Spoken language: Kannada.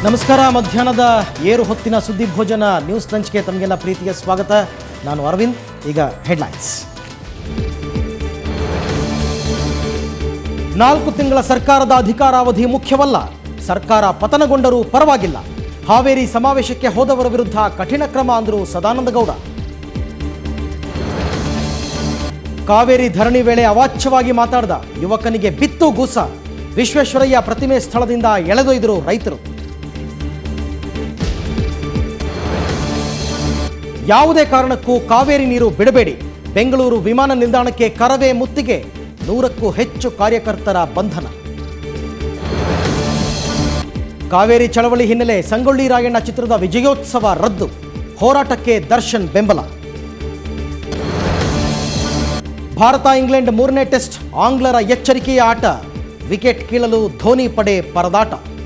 ನಮಸ್ಕಾರ ಮಧ್ಯಾಹ್ನದ ಏರು ಹೊತ್ತಿನ ಸುದ್ದಿ ಭೋಜನ ನ್ಯೂಸ್ ಲಂಚ್ಗೆ ತಮಗೆಲ್ಲ ಪ್ರೀತಿಯ ಸ್ವಾಗತ ನಾನು ಅರವಿಂದ್ ಈಗ ಹೆಡ್ಲೈನ್ಸ್ ನಾಲ್ಕು ತಿಂಗಳ ಸರ್ಕಾರದ ಅಧಿಕಾರಾವಧಿ ಮುಖ್ಯವಲ್ಲ ಸರ್ಕಾರ ಪತನಗೊಂಡರೂ ಪರವಾಗಿಲ್ಲ ಹಾವೇರಿ ಸಮಾವೇಶಕ್ಕೆ ಹೋದವರ ವಿರುದ್ಧ ಕಠಿಣ ಕ್ರಮ ಅಂದರು ಸದಾನಂದ ಗೌಡ ಕಾವೇರಿ ಧರಣಿ ವೇಳೆ ಅವಾಚ್ಯವಾಗಿ ಮಾತಾಡಿದ ಯುವಕನಿಗೆ ಬಿತ್ತು ಗೂಸ ವಿಶ್ವೇಶ್ವರಯ್ಯ ಪ್ರತಿಮೆ ಸ್ಥಳದಿಂದ ಎಳೆದೊಯ್ದರು ರೈತರು ಯಾವುದೇ ಕಾರಣಕ್ಕೂ ಕಾವೇರಿ ನೀರು ಬಿಡಬೇಡಿ ಬೆಂಗಳೂರು ವಿಮಾನ ನಿಲ್ದಾಣಕ್ಕೆ ಕರವೇ ಮುತ್ತಿಗೆ ನೂರಕ್ಕೂ ಹೆಚ್ಚು ಕಾರ್ಯಕರ್ತರ ಬಂಧನ ಕಾವೇರಿ ಚಳವಳಿ ಹಿನ್ನೆಲೆ ಸಂಗೊಳ್ಳಿ ರಾಯಣ್ಣ ಚಿತ್ರದ ವಿಜಯೋತ್ಸವ ರದ್ದು ಹೋರಾಟಕ್ಕೆ ದರ್ಶನ್ ಬೆಂಬಲ ಭಾರತ ಇಂಗ್ಲೆಂಡ್ ಮೂರನೇ ಟೆಸ್ಟ್ ಆಂಗ್ಲರ ಎಚ್ಚರಿಕೆಯ ಆಟ ವಿಕೆಟ್ ಕೀಳಲು ಧೋನಿ ಪಡೆ ಪರದಾಟ